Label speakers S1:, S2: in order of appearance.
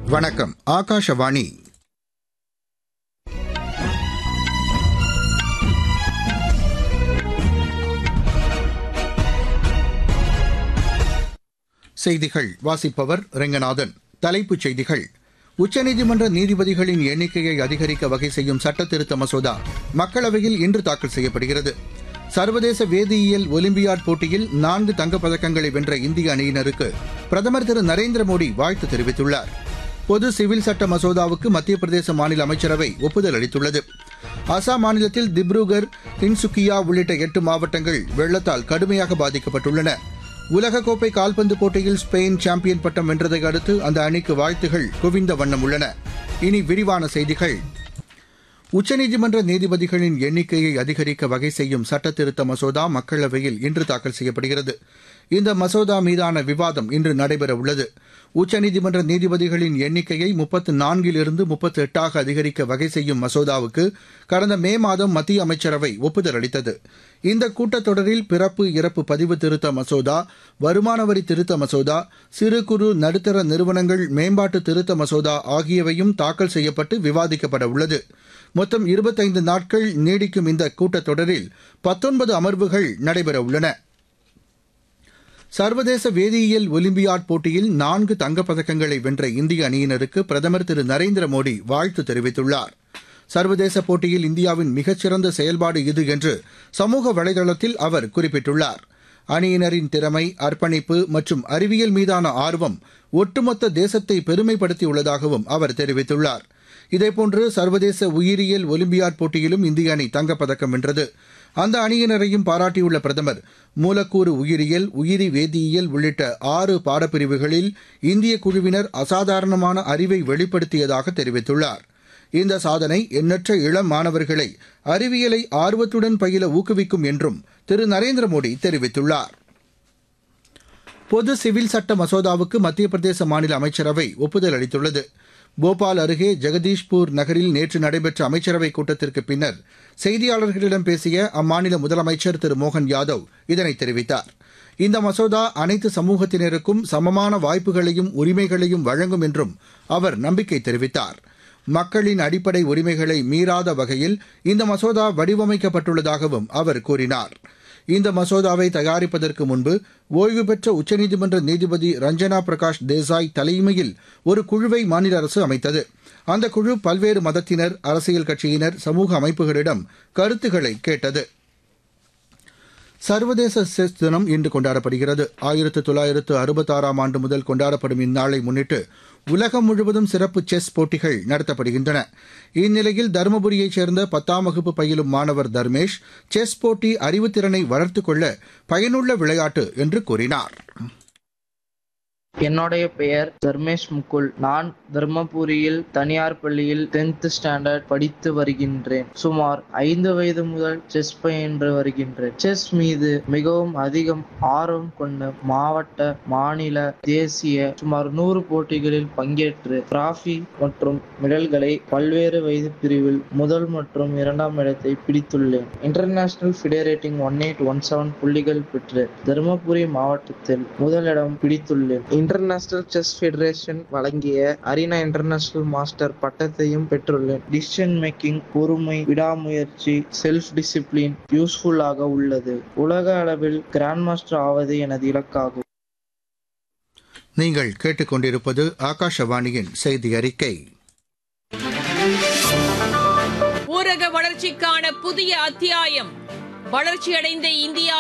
S1: வணக்கம் ஆகாஷவாணி செய்திகள் வாசிப்பவர் ரெங்கநாதன் தலைப்புச் செய்திகள் உச்சநீதிமன்ற நீதிபதிகளின் எண்ணிக்கையை அதிகரிக்க வகை செய்யும் சட்டத்திருத்த மசோதா மக்களவையில் இன்று தாக்கல் செய்யப்படுகிறது சர்வதேச வேதியியல் ஒலிம்பியாட் போட்டியில் நான்கு தங்கப்பதக்கங்களை வென்ற இந்திய அணியினருக்கு பிரதமர் திரு நரேந்திர மோடி வாழ்த்து தெரிவித்துள்ளார் பொது சிவில் சட்ட மசோதாவுக்கு மத்திய பிரதேச மாநில அமைச்சரவை ஒப்புதல் அளித்துள்ளது அசாம் மாநிலத்தில் திப்ருகர் தின்சுக்கியா உள்ளிட்ட எட்டு மாவட்டங்கள் வெள்ளத்தால் கடுமையாக பாதிக்கப்பட்டுள்ளன உலகக்கோப்பை கால்பந்து போட்டியில் ஸ்பெயின் சாம்பியன் பட்டம் வென்றதை அடுத்து அந்த அணிக்கு வாழ்த்துகள் குவிந்த வண்ணம் உள்ளன இனி விரிவான செய்திகள் உச்சநீதிமன்ற நீதிபதிகளின் எண்ணிக்கையை அதிகரிக்க வகை செய்யும் சட்டத்திருத்த மசோதா மக்களவையில் இன்று தாக்கல் செய்யப்படுகிறது இந்த மசோதா மீதான விவாதம் இன்று நடைபெறவுள்ளது உச்சநீதிமன்ற நீதிபதிகளின் எண்ணிக்கையை முப்பத்து நான்கிலிருந்து முப்பத்து எட்டாக அதிகரிக்க வகை செய்யும் மசோதாவுக்கு கடந்த மே மாதம் மத்திய அமைச்சரவை ஒப்புதல் அளித்தது இந்த கூட்டத்தொடரில் பிறப்பு இறப்பு பதிவு திருத்த மசோதா வருமான வரி திருத்த மசோதா சிறு குறு நடுத்தர நிறுவனங்கள் மேம்பாட்டு திருத்த மசோதா ஆகியவையும் தாக்கல் செய்யப்பட்டு விவாதிக்கப்பட உள்ளது மொத்தம் இருபத்தைந்து நாட்கள் நீடிக்கும் இந்த கூட்டத்தொடரில் பத்தொன்பது அமர்வுகள் நடைபெறவுள்ளன சர்வதேச வேதியியல் ஒலிம்பியாட் போட்டியில் நான்கு தங்கப்பதக்கங்களை வென்ற இந்திய அணியினருக்கு பிரதமர் திரு நரேந்திர மோடி வாழ்த்து தெரிவித்துள்ளார் சர்வதேச போட்டியில் இந்தியாவின் மிகச்சிறந்த செயல்பாடு இது என்று சமூக வலைதளத்தில் அவர் குறிப்பிட்டுள்ளார் அணியினரின் திறமை அர்ப்பணிப்பு மற்றும் அறிவியல் மீதான ஆர்வம் ஒட்டுமொத்த தேசத்தை பெருமைப்படுத்தியுள்ளதாகவும் அவர் தெரிவித்துள்ளார் இதேபோன்று சர்வதேச உயிரியல் ஒலிம்பியாட் போட்டியிலும் இந்திய அணி தங்கப்பதக்கம் வென்றது அந்த அணியினரையும் பாராட்டியுள்ள பிரதமர் மூலக்கூறு உயிரியல் உயிரி வேதியியல் உள்ளிட்ட ஆறு பாடப்பிரிவுகளில் இந்திய குழுவினர் அசாதாரணமான அறிவை வெளிப்படுத்தியதாக தெரிவித்துள்ளார் இந்த சாதனை எண்ணற்ற இளம் மாணவர்களை அறிவியலை ஆர்வத்துடன் பயில ஊக்குவிக்கும் என்றும் திரு நரேந்திர மோடி தெரிவித்துள்ளார் பொது சிவில் சட்ட மசோதாவுக்கு மத்திய பிரதேச மாநில அமைச்சரவை ஒப்புதல் அளித்துள்ளது போபால் அருகே ஜெகதீஷ்பூர் நகரில் நேற்று நடைபெற்ற அமைச்சரவைக் கூட்டத்திற்கு பின்னர் செய்தியாளர்களிடம் பேசிய அம்மாநில முதலமைச்சர் திரு மோகன் யாதவ் இதனை தெரிவித்தார் இந்த மசோதா அனைத்து சமூகத்தினருக்கும் சமமான வாய்ப்புகளையும் உரிமைகளையும் வழங்கும் என்றும் அவர் நம்பிக்கை தெரிவித்தார் மக்களின் அடிப்படை உரிமைகளை மீறாத வகையில் இந்த மசோதா வடிவமைக்கப்பட்டுள்ளதாகவும் அவர் கூறினார் இந்த மசோதாவை தயாரிப்பதற்கு முன்பு ஓய்வு பெற்ற உச்சநீதிமன்ற நீதிபதி ரஞ்சனா பிரகாஷ் தேசாய் தலைமையில் ஒரு குழுவை மாநில அரசு அமைத்தது அந்த குழு பல்வேறு மதத்தினர் அரசியல் கட்சியினர் சமூக அமைப்புகளிடம் கருத்துக்களை கேட்டது சர்வதேச செஸ் தினம் இன்று கொண்டாடப்படுகிறது ஆயிரத்து தொள்ளாயிரத்து அறுபத்தாறாம் ஆண்டு முதல் கொண்டாடப்படும் இந்நாளை முன்னிட்டு உலகம் முழுவதும் சிறப்பு செஸ் போட்டிகள் நடத்தப்படுகின்றன இந்நிலையில் தருமபுரியைச் சேர்ந்த பத்தாம் வகுப்பு பயிலும் மாணவர் தர்மேஷ் செஸ் போட்டி அறிவுத்திறனை வளர்த்துக் கொள்ள பயனுள்ள விளையாட்டு என்று கூறினார்
S2: என்னுடைய பெயர் தர்மேஷ் முகுல் நான் தர்மபுரியில் தனியார் பள்ளியில் டென்த் ஸ்டாண்டர்ட் படித்து வருகின்றேன் சுமார் ஐந்து வயது முதல் செஸ் பயின்று வருகின்றேன் செஸ் மீது மிகவும் அதிகம் ஆர்வம் கொண்ட மாவட்ட மாநில தேசிய சுமார் நூறு போட்டிகளில் பங்கேற்று டிராஃபி மற்றும் மெடல்களை பல்வேறு வயது பிரிவில் முதல் மற்றும் இரண்டாம் இடத்தை பிடித்துள்ளேன் international FIDE rating one eight one seven புள்ளிகள் பெற்று தருமபுரி மாவட்டத்தில் முதலிடம் பிடித்துள்ளேன் இன்டர்நேஷனல் செஸ் ஃபெடரேஷன் வழங்கிய அரினா இன்டர்நேஷனல் மாஸ்டர் பட்டத்தையும் பெற்றுள்ளேன் டிசிஷன் மேக்கிங் பொறுமை விடாமுயற்சி செல்ஃப் டிசிப்ளின் யூஸ்ஃபுல்லாக உள்ளது உலக அளவில் கிராண்ட் மாஸ்டர் ஆவது எனது இலக்காகும்
S1: நீங்கள் கேட்டுக்கொண்டிருப்பது ஆகாஷவாணியின் செய்தி அறிக்கை
S3: ஊரக வளர்ச்சிக்கான புதிய அத்தியாயம் வளர்ச்சியடைந்த இந்தியா